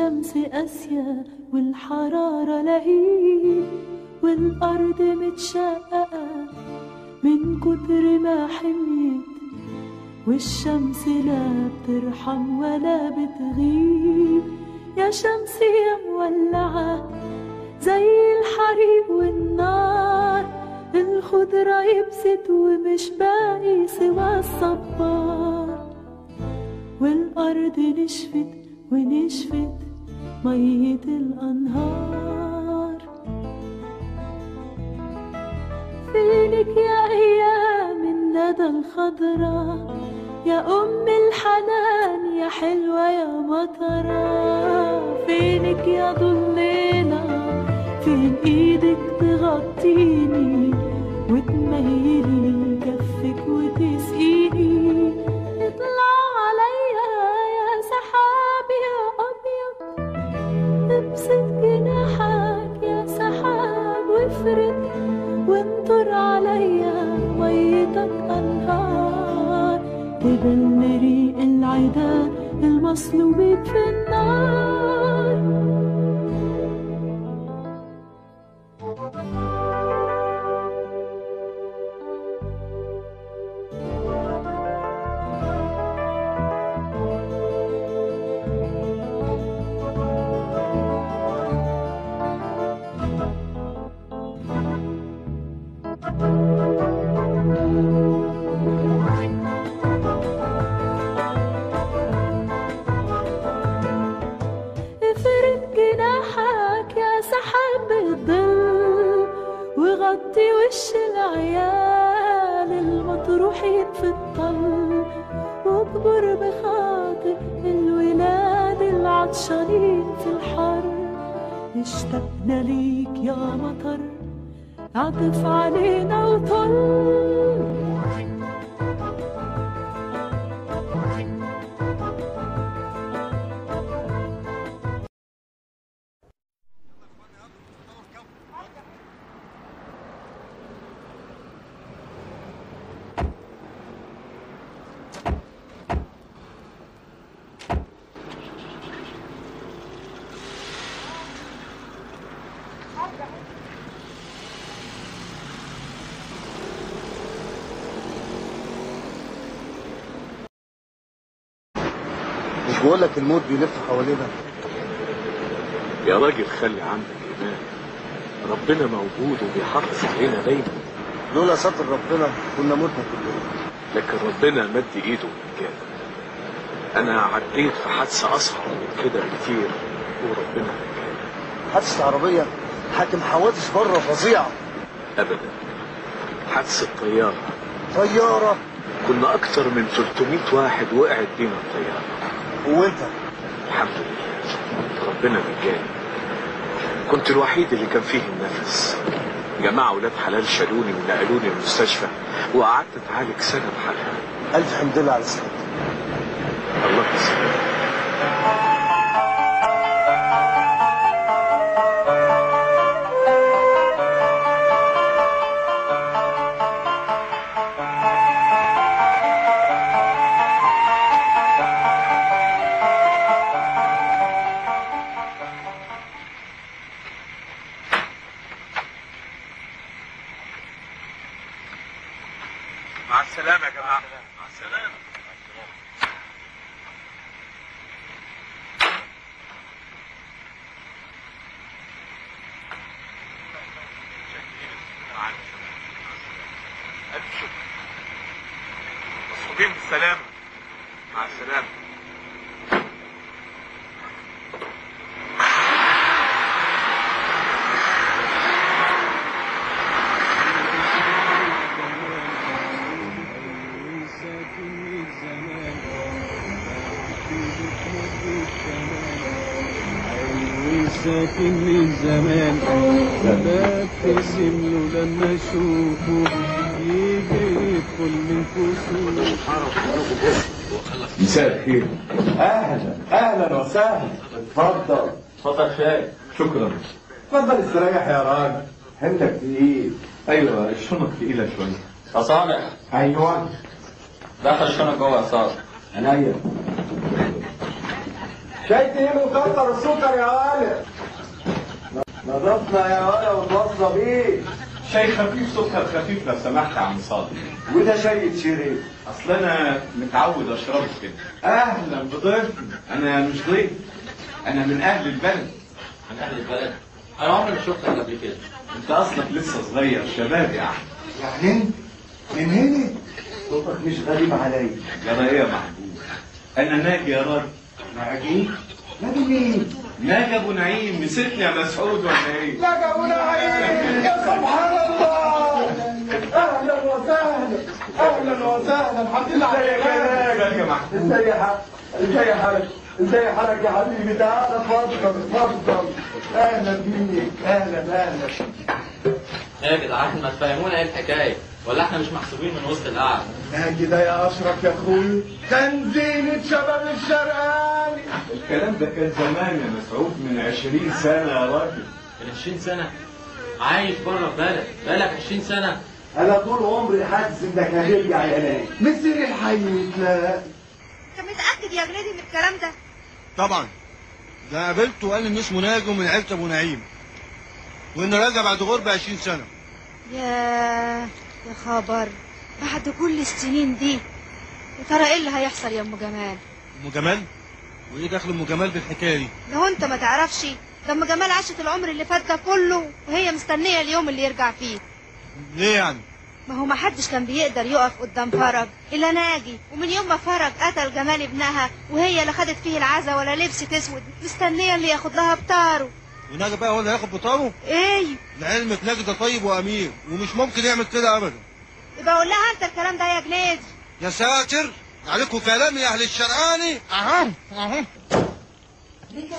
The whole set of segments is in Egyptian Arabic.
الشمس قاسية والحرارة لهيب والأرض متشققة من كتر ما حميت والشمس لا بترحم ولا بتغيب يا شمس يا مولعة زي الحريق والنار الخضرة يبست ومش باقي سوى الصبار والأرض نشفت ونشفت مية الأنهار فينك يا أيام الندى الخضرا يا أم الحنان يا حلوة يا مطرة فينك يا ضليلة فين إيدك تغطيني وتميلي كفك وتسقيني اطلع عليا يا سحاب يا أبيض ابسط جناحك يا سحاب وافرد وانطر عليا ميتك أنهار تبل ريق العدا المصلوبين في النار افرد جناحك يا سحاب الظل وغطي وش العيال المطروحين في الطل واكبر بخاطر الولاد العطشانين في الحر اشتقنا ليك يا مطر عطف علينا وطل مش بقول لك الموت بيلف حوالينا يا راجل خلي عندك إيمان ربنا موجود وبيحافظ علينا دايما لولا ستر ربنا كنا متنا كلنا لكن ربنا مد إيده وكان أنا عديت في حادثة أصعب من كده بكتير وربنا نجاني حادثة عربية حاكم حوادث بره فظيعة أبدا حادثة طيارة طيارة كنا أكتر من 300 واحد وقعت بينا الطيارة وانت الحمد لله ربنا نجاني كنت الوحيد اللي كان فيه النفس جماعة ولاد حلال شالوني ونقلوني المستشفى وقعدت اتعالج سنة بحالها ألف حمد لله على سلامتك الله يسلمك مع السلامة يا جماعة مع السلامة ألف شكر مصحوبين بالسلامة مع السلامة ساكن من زمان ببتسم له لما اشوفه يجي يدخل من كسوف مساء الخير اهلا اهلا وسهلا اتفضل اتفضل شاي شكرا اتفضل استريح يا راجل حملك تقيل ايوه الشنط تقيله شويه يا صالح ايوه دخل الشنط جوه يا صالح عينيا شاي تقيل وكتر السكر يا ولد نضفنا يا ولد وتوصى بيه شاي خفيف سكر خفيف لو سمحت يا عم صادق وده شاي شيرين اصل انا متعود اشربه كده اهلا بضيفنا انا مش ضيف انا من اهل البلد من اهل البلد انا عمري ما شفتك قبل كده انت اصلك لسه صغير شباب يا احمد يعني انت من هنا صوتك مش غريب عليا جرى ايه يا محبوب انا ناجي يا راجل ناجي ناجي مين ناجي ابو نعيم نسيتني يا مسعود ولا ايه ناجي ابو نعيم يا سبحان الله اهلا وسهلا اهلا وسهلا الحمد لله ازيك يا ناجي يا محبوب ازي حالك ازي حالك ازي حالك يا حبيبي تعالى اتفضل اتفضل اهلا بيك اهلا اهلا ايه يا جدعان ما تفهمونا ايه الحكايه ولا احنا مش محسوبين من وسط القعده ناجي ده يا اشرف يا اخوي تنزيلة شباب الشرقاني الكلام ده كان زمان يا مسعود من 20 سنه يا راجل من 20 سنه عايش بره البلد بقالك 20 سنه انا طول عمري حاسس انك هترجع يا ناجي مسير الحي لا انت متأكد يا جنيدي من الكلام ده؟ طبعا ده قابلته وقال لي ان اسمه ناجي ومن عيلة ابو نعيم وانه راجع بعد غربة 20 سنة يا يا خبر بعد كل السنين دي يا ترى ايه اللي هيحصل يا ام جمال؟ ام جمال وايه دخل ام جمال بالحكاية دي لو انت ما تعرفش ده ام جمال عاشت العمر اللي فات ده كله وهي مستنيه اليوم اللي يرجع فيه ليه يعني ما هو ما حدش كان بيقدر يقف قدام فرج الا ناجي ومن يوم ما فرج قتل جمال ابنها وهي لا خدت فيه العزا ولا لبست اسود مستنيه اللي ياخد لها بطاره وناجي بقى هو اللي هياخد بطاره ايه لعلمك ناجي ده طيب وامير ومش ممكن يعمل كده ابدا يبقى قول لها انت الكلام ده يا جنيدي يا ساتر عليكم كلام يا اهل الشرقاني اهم اهم رجع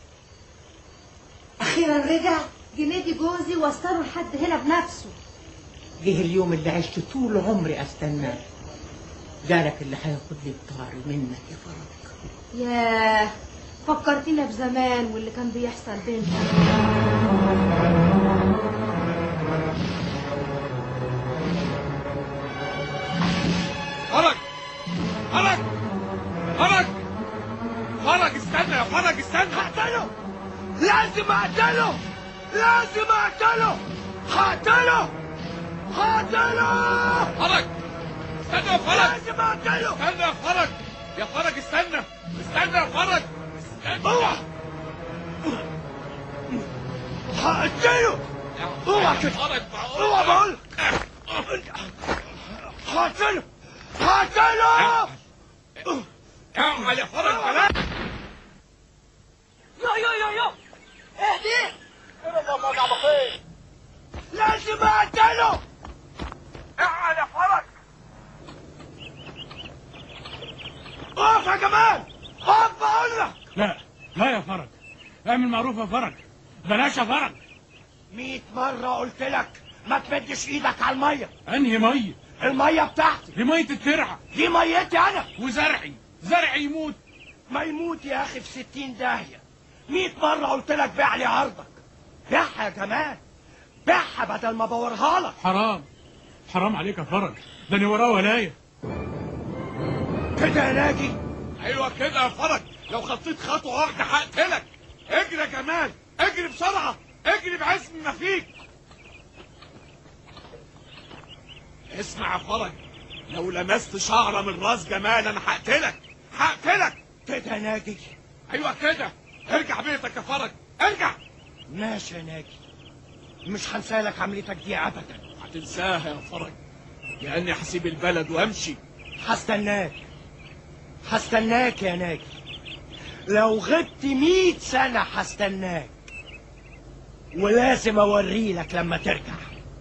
اخيرا رجع جنيدي جوزي وصله لحد هنا بنفسه جه اليوم اللي عشت طول عمري استناه جالك اللي هياخد لي بطاري منك يا فرج ياه فكرتينا بزمان واللي كان بيحصل بيننا فرج فرج فرج فرج استنى يا فرج استنى هقتله لازم اقتله لازم اقتله هقتله هقتله فرج استنى يا فرج لازم اقتله استنى يا فرج يا فرج استنى استنى يا فرج استنى اوعى هقتله اوعى كده اوعى بقول هقتله هقتله اعمل يا فرج بلاش يو يو يو يو اهدي لازم اقتله اعمل يا فرج اقف يا جمال اقف بقول لك لا لا يا فرج اعمل معروف يا فرج بلاش يا فرج مية مرة قلت لك ما تمدش ايدك على المية انهي ميه المية بتاعتي دي ميه الترعه دي ميتي انا وزرعي زرعي يموت ما يموت يا اخي في ستين داهية مية مرة قلت لك بيع لي عرضك بيعها يا جمال بيعها بدل ما بورها لك حرام حرام عليك يا فرج ده انا وراه ولايه كده يا ناجي ايوه كده يا فرج لو خطيت خطوه واحده هقتلك اجري يا جمال اجري بسرعه اجري بعزم ما فيك اسمع يا فرج لو لمست شعره من راس جمال انا هقتلك هقتلك كده يا ناجي ايوه كده ارجع بيتك يا فرج ارجع ماشي يا ناجي مش هنسالك عملتك دي ابدا هتنساها يا فرج لاني هسيب البلد وامشي هستناك هستناك يا ناجي لو غبت مية سنة هستناك ولازم اوري لك لما ترجع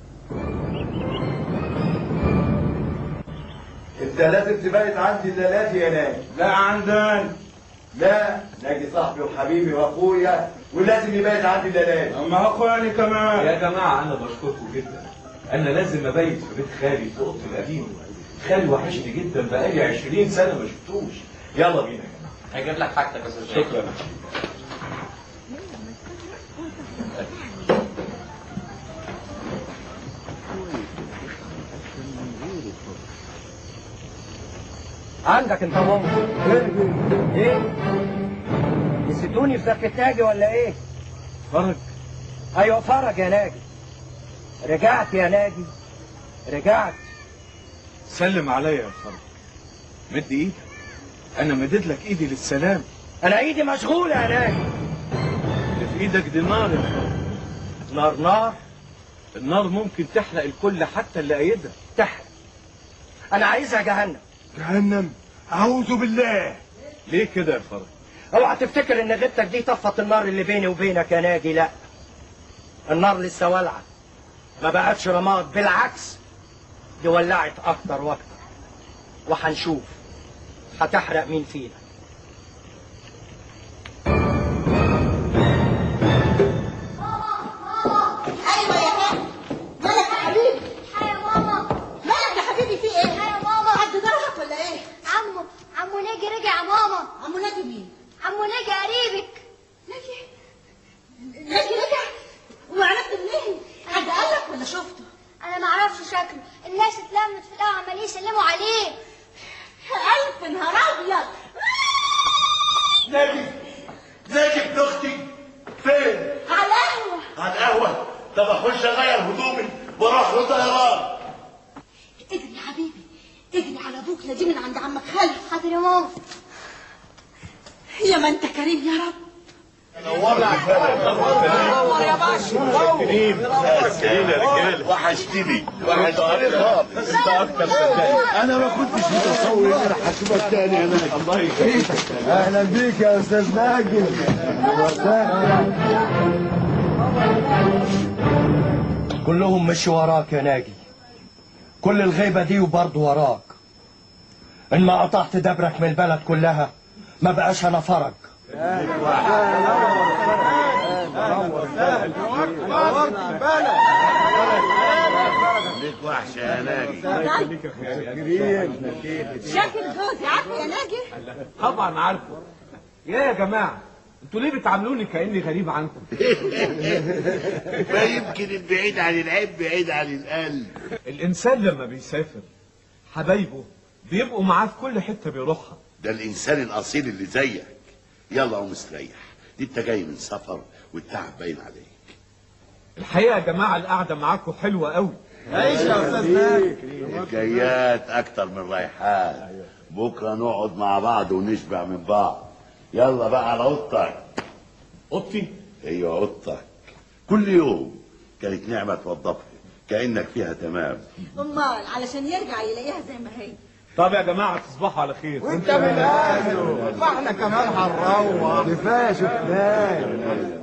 انت لازم تبيت عندي الليلات يا ناجي لا عندنا لا ناجي صاحبي وحبيبي واخويا ولازم يبيت عندي الليلات اما اخواني كمان يا جماعة أنا بشكركم جدا أنا لازم أبيت في بيت خالي في أوضتي القديمة خالي وحشني جدا بقالي 20 سنة ما شفتوش يلا بينا يا جماعة هجيب لك حاجتك يا استاذ شكرا شكرا عندك انت ممكن ايه ادوني في زكاة ناجي ولا ايه؟ فرج ايوه فرج يا ناجي رجعت يا ناجي رجعت سلم عليا يا فرج مد ايدك انا مدد لك ايدي للسلام انا ايدي مشغولة يا ناجي اللي في ايدك دي نار يا فرج نار نار النار ممكن تحرق الكل حتى اللي ايدها تحرق انا عايزها جهنم جهنم اعوذ بالله ليه كده يا فرج اوعى تفتكر ان غيبتك دي طفت النار اللي بيني وبينك يا ناجي لا النار لسه والعه ما بقتش رماد بالعكس دي ولعت اكتر واكتر وهنشوف هتحرق مين فينا ايوه يا هاني مالك يا حبيبي يا ماما مالك يا حبيبي في ايه يا ماما حد ضربك ولا ايه عمو عمو ناجي رجع يا ماما عمو ناجي مين عمو ناجي قريبك ناجي ناجي رجع وعرفت منين حد قال لك ولا شفته انا ما اعرفش شكله الناس اتلمت في القهوه عمالين يسلموا عليه الف نهار ابيض ناجي ناجي ابن اختي فين؟ على القهوه على القهوة طب اخش اغير هدومي واروح له طيران اجري يا حبيبي اجري على ابوك لا دي من عند عمك خالد حاضر يا ماما يا ما انت كريم يا رب نورنا نور يا باشا كريم يا رجاله وحشتني وحشتني خالص انت اكتر صدقني انا ما كنتش متصور ان انا هشوفك تاني يا ناجي الله يخليك اهلا بيك يا استاذ ناجي كلهم مشوا وراك يا ناجي كل الغيبة دي وبرضه وراك إن ما قطعت دبرك من البلد كلها ما بقاش أنا فرج ليك وحشه يا ناجي شاكر جوزي عارفه يا ناجي طبعا عارفه يا يا جماعه انتوا ليه بتعاملوني كاني غريب عنكم ما يمكن البعيد عن العيب بعيد عن القلب الانسان لما بيسافر حبايبه بيبقوا معاه في كل حته بيروحها ده الانسان الاصيل اللي زيك يلا قوم استريح دي انت جاي من سفر والتعب باين عليك الحقيقه يا جماعه القعده معاكم حلوه قوي الجيات اكتر من رايحات بكره نقعد مع بعض ونشبع من بعض يلا بقى على اوضتك اوضتي ايوه اوضتك كل يوم كانت نعمه توضبها كانك فيها تمام امال علشان يرجع يلاقيها زي ما هي طب يا جماعه تصبحوا على خير وانت من اهله ما احنا كمان هنروح كفايه شفناك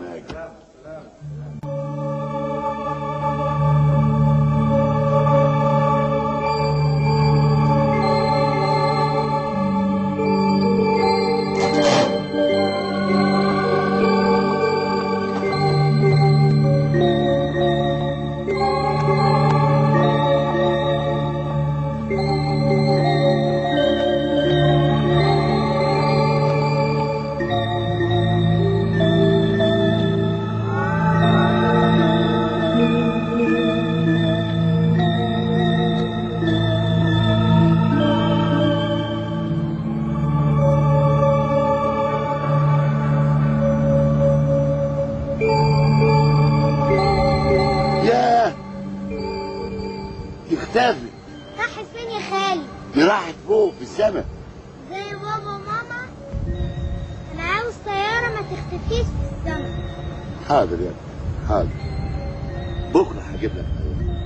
ياه تختفي راحت فين يا خالي دي راحت فوق في السماء زي بابا وماما انا عاوز طياره ما تختفيش في السما حاضر يا ابني حاضر بكره هجيب لك طيارة.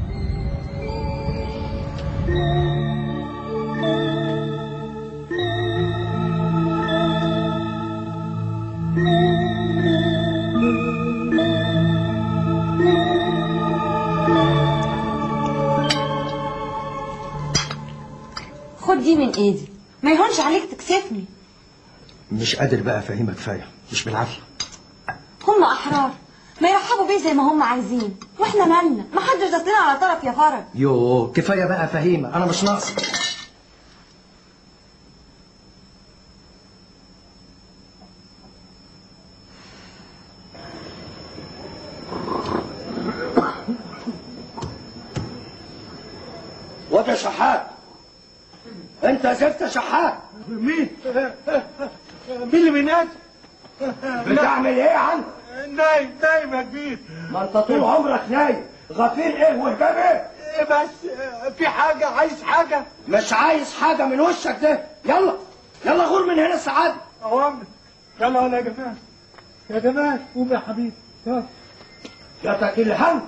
خد دي من ايدي ما يهونش عليك تكسفني مش قادر بقى أفهمك كفاية مش بالعافية هم احرار ما يرحبوا بيه زي ما هم عايزين واحنا مالنا ما حدش داخلين على طرف يا فرج يو كفاية بقى فهيمة أنا مش ناقص وده شحات انت زفت شحات مين؟ مين اللي بينادي؟ بتعمل ايه يا عم؟ نايم نايم يا كبير ما انت طول عمرك نايم غفير ايه وهدام ايه؟ بس في حاجة عايز حاجة مش عايز حاجة من وشك ده يلا يلا غور من هنا السعادة أوامر يلا يلا يا جماعة يا جماعة قوم يا حبيبي يلا جاتك الهم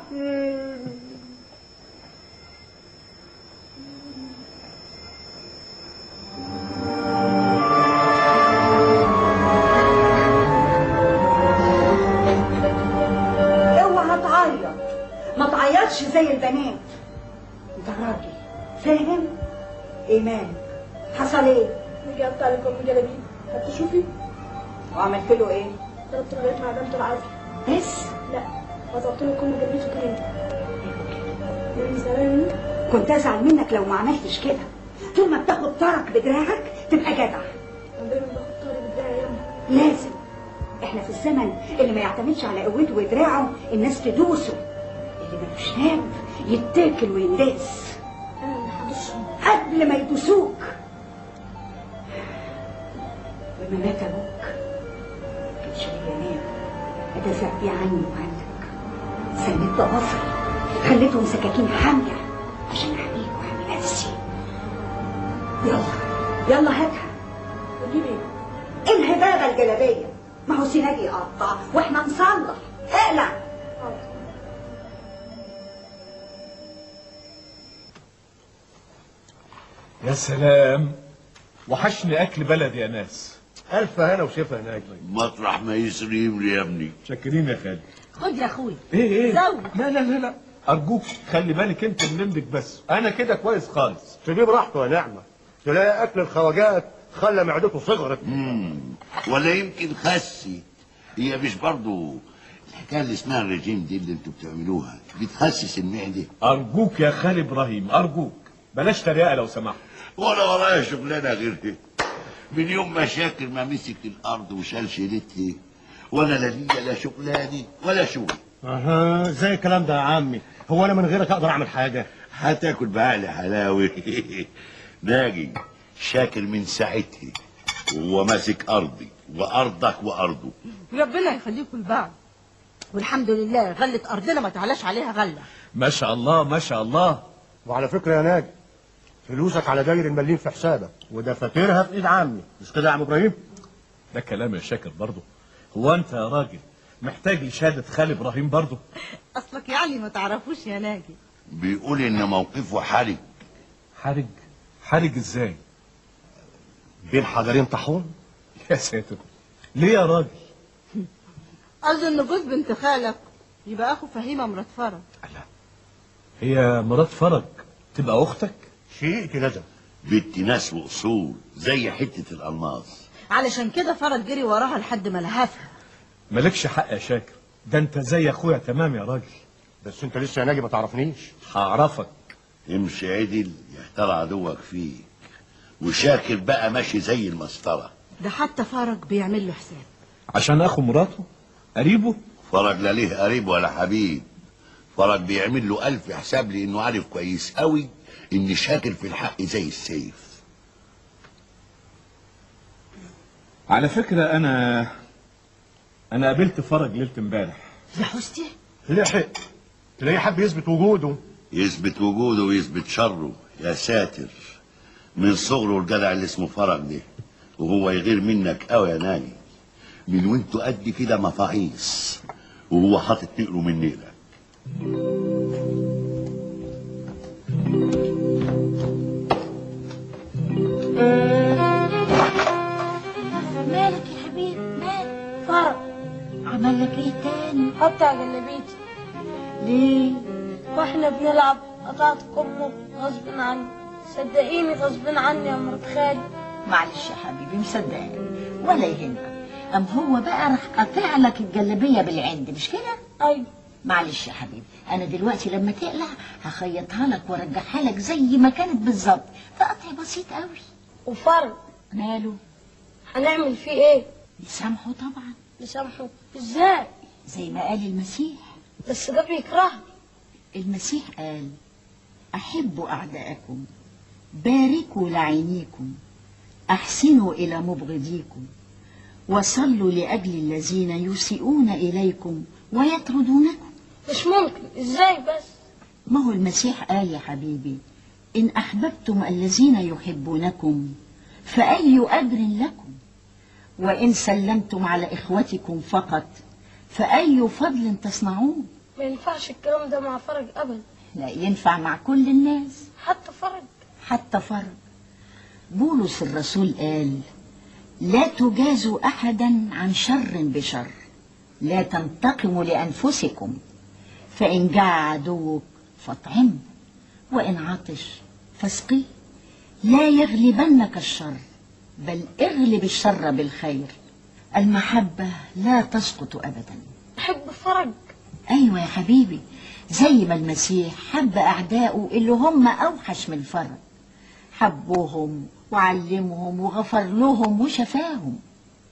اوعى تعيط ما تعيطش زي البنات انت راجل فاهم ايمان حصل ايه رجعت على كم جلابيب هتشوفي وعملت له ايه ضربت لغايه ما عدمت العافيه بس لا قطعت له كل جلابيته كمان من زمان كنت ازعل منك لو ما عملتش كده طول ما بتاخد طرك بدراعك تبقى جدع انا دايما باخد طاري بالدراع ياما لازم احنا في الزمن اللي ما يعتمدش على قوته ودراعه الناس تدوسه اللي ملوش ناب يتاكل وينداس انا اللي هدوسهم قبل ما يدوسوك لما مات ابوك كانش ليا نام ادافع بيه عني وعنك سندت بصري خليتهم سكاكين حاميه عشان احميك واحمي نفسي يلا يلا هاتها وجيب ايه انهي بابا الجلابيه ما هو سيناجي يقطع واحنا نصلح اقلع يا سلام وحشني اكل بلدي يا ناس الف هنا وشفا هناك مطرح ما يسريم لي يا ابني شاكرين يا خالد خد يا اخوي ايه ايه زود لا لا لا لا ارجوك خلي بالك انت من ابنك بس انا كده كويس خالص سيبيه براحته يا نعمة تلاقي أكل الخواجات خلى معدته صغرت مم. ولا يمكن خسي هي مش برضو الحكايه اللي اسمها الرجيم دي اللي انتوا بتعملوها بتخسس المعده ارجوك يا خالي ابراهيم ارجوك بلاش تريقه لو سمحت ولا ورايا شغلانه غير دي من يوم ما شاكر ما مسك الارض وشال شيلتها ولا لا ليا لا شغلاني ولا شغل اها ازاي الكلام ده يا عمي هو انا من غيرك اقدر اعمل حاجه هتاكل بعقل حلاوه ناجي شاكر من ساعتها وهو ماسك ارضي وارضك وارضه ربنا يخليكم لبعض والحمد لله غلة أرضنا ما تعلاش عليها غلة ما شاء الله ما شاء الله وعلى فكره يا ناجي فلوسك على داير المليم في حسابك ودفاترها في ايد عمي مش كده يا عم ابراهيم ده كلام يا شاكر برضه هو انت يا راجل محتاج لشهاده خالي ابراهيم برضه أصلك يعني ما تعرفوش يا ناجي بيقول ان موقفه حرج حرج حرج ازاي بين حجرين طاحون يا ساتر ليه يا راجل قصدي إن جوز بنت خالك يبقى أخو فهيمة مرات فرج هي مرات فرج تبقى اختك شيء كده بنت ناس واصول زي حته الالماس علشان كده فرج جري وراها لحد ما لهفها مالكش حق يا شاكر ده انت زي اخويا تمام يا راجل بس انت لسه يا ناجي ما تعرفنيش هعرفك امشي عدل يحتار عدوك فيك وشاكر بقى ماشي زي المسطره ده حتى فرج بيعمل له حساب عشان اخو مراته قريبه فرج لا ليه قريب ولا حبيب فرج بيعمل له ألف حساب لأنه عارف كويس قوي إن شاكر في الحق زي السيف على فكره انا انا قابلت فرج ليله امبارح يا حسني لحق تلاقي حب يثبت وجوده يثبت وجوده ويثبت شره يا ساتر من صغره الجدع اللي اسمه فرج ده وهو يغير منك قوي يا ناجي من وانتوا قد كده مفاعيص وهو حاطط نقره من نقرك مالك يا حبيبي مالك فرق عمل لك ايه تاني قطع جلابيتي ليه واحنا بنلعب قطعت كمه غصب عني صدقيني غصب عني يا مرات خالي معلش يا حبيبي مصدقني ولا يهمك ام هو بقى راح قاطع لك الجلابيه بالعند مش كده ايوه معلش يا حبيبي انا دلوقتي لما تقلع هخيطها لك وارجعها لك زي ما كانت بالظبط ده قطع بسيط قوي وفرق ماله هنعمل فيه ايه نسامحه طبعا نسامحه ازاي زي ما قال المسيح بس ده بيكرهني المسيح قال احبوا اعداءكم باركوا لعينيكم احسنوا الى مبغضيكم وصلوا لأجل الذين يسيئون إليكم ويطردونكم مش ممكن ازاي بس ما هو المسيح قال يا حبيبي إن أحببتم الذين يحبونكم فأي أجر لكم وإن سلمتم على إخوتكم فقط فأي فضل تصنعون ما ينفعش الكلام ده مع فرج ابدا لا ينفع مع كل الناس حتى فرج حتى فرج بولس الرسول قال لا تجازوا أحدا عن شر بشر لا تنتقموا لأنفسكم فإن جاع عدوك فاطعمه وإن عطش فاسقيه لا يغلبنك الشر بل اغلب الشر بالخير المحبة لا تسقط أبدا احب فرج أيوة يا حبيبي زي ما المسيح حب أعدائه اللي هم أوحش من فرج حبهم وعلمهم وغفر لهم وشفاهم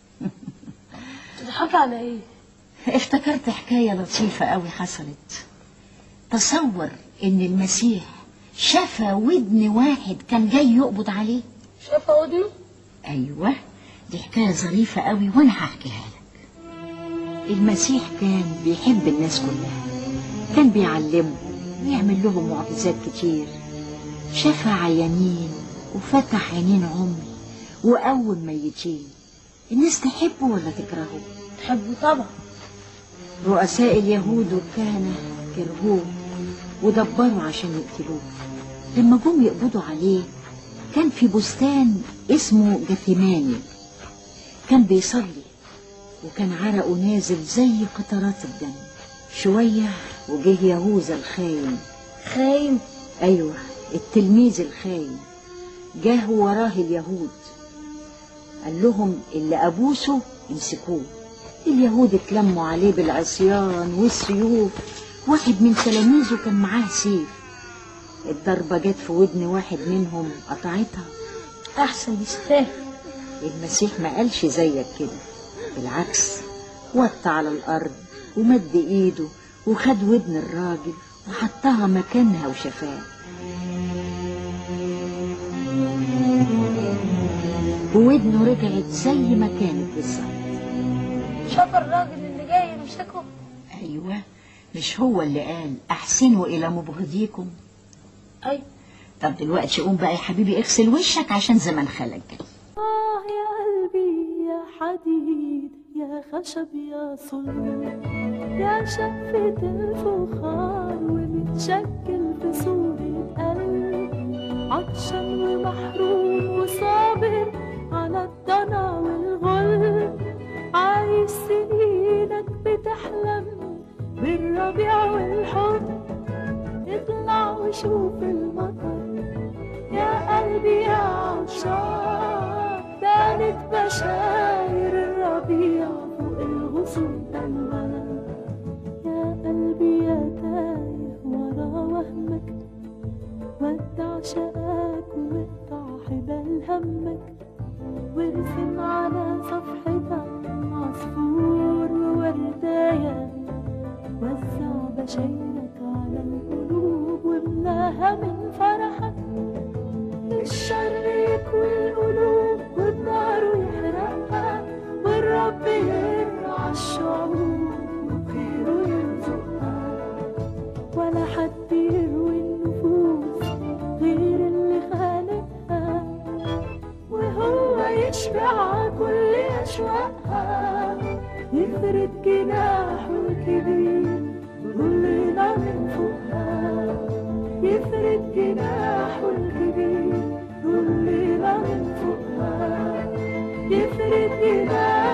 تضحك على ايه افتكرت حكاية لطيفة قوي حصلت تصور ان المسيح شفى ودن واحد كان جاي يقبض عليه شايفه ودني ايوه دي حكاية ظريفة قوي وانا هحكيها لك المسيح كان بيحب الناس كلها كان بيعلمهم ويعمل لهم معجزات كتير شفى عيانين وفتح عينين عمي وقوم ميتين الناس تحبه ولا تكرهه تحبه طبعا رؤساء اليهود والكهنة كرهوه ودبروا عشان يقتلوه لما جم يقبضوا عليه كان في بستان اسمه جثيماني كان بيصلي وكان عرقه نازل زي قطرات الدم شوية وجه يهوذا الخاين خاين أيوة التلميذ الخاين جاه وراه اليهود قال لهم اللي أبوسه امسكوه اليهود اتلموا عليه بالعصيان والسيوف واحد من تلاميذه كان معاه سيف الضربة جت في ودن واحد منهم قطعتها احسن يستاهل المسيح ما قالش زيك كده بالعكس وط على الأرض ومد إيده وخد ودن الراجل وحطها مكانها وشفاه وودنه رجعت زي ما كانت بالظبط شاف الراجل اللي جاي يمسكه أيوة مش هو اللي قال أحسنوا إلى مبغضيكم أيوة طب دلوقتي قوم بقى يا حبيبي اغسل وشك عشان زمن خلق جاي آه يا قلبي يا حديد يا خشب يا صلب يا شفة الفخار ومتشكل في صورة قلب عطشان ومحروم وصابر على الضنا والغل عايش سنينك بتحلم بالربيع والحب اطلع وشوف المطر يا قلبي يا عطشان بانت بشاير الربيع فوق الغصون تنبان يا قلبي يا تايه ورا وهمك ودع شقاك واقطع حبال همك وارسم على صفحتك عصفور ووردايه وزع بشايرك على القلوب واملاها من فرحك الشر يكوي القلوب والنار يحرقها والرب يرعى الشعوب وخيره يرزقها ولا حد يروي النفوس غير اللي خالقها وهو يشبع كل أشواقها يفرد جناحه الكبير ويطلنا من فوقها يفرد جناحه الكبير ويطلنا من فوقها يفرد جناحه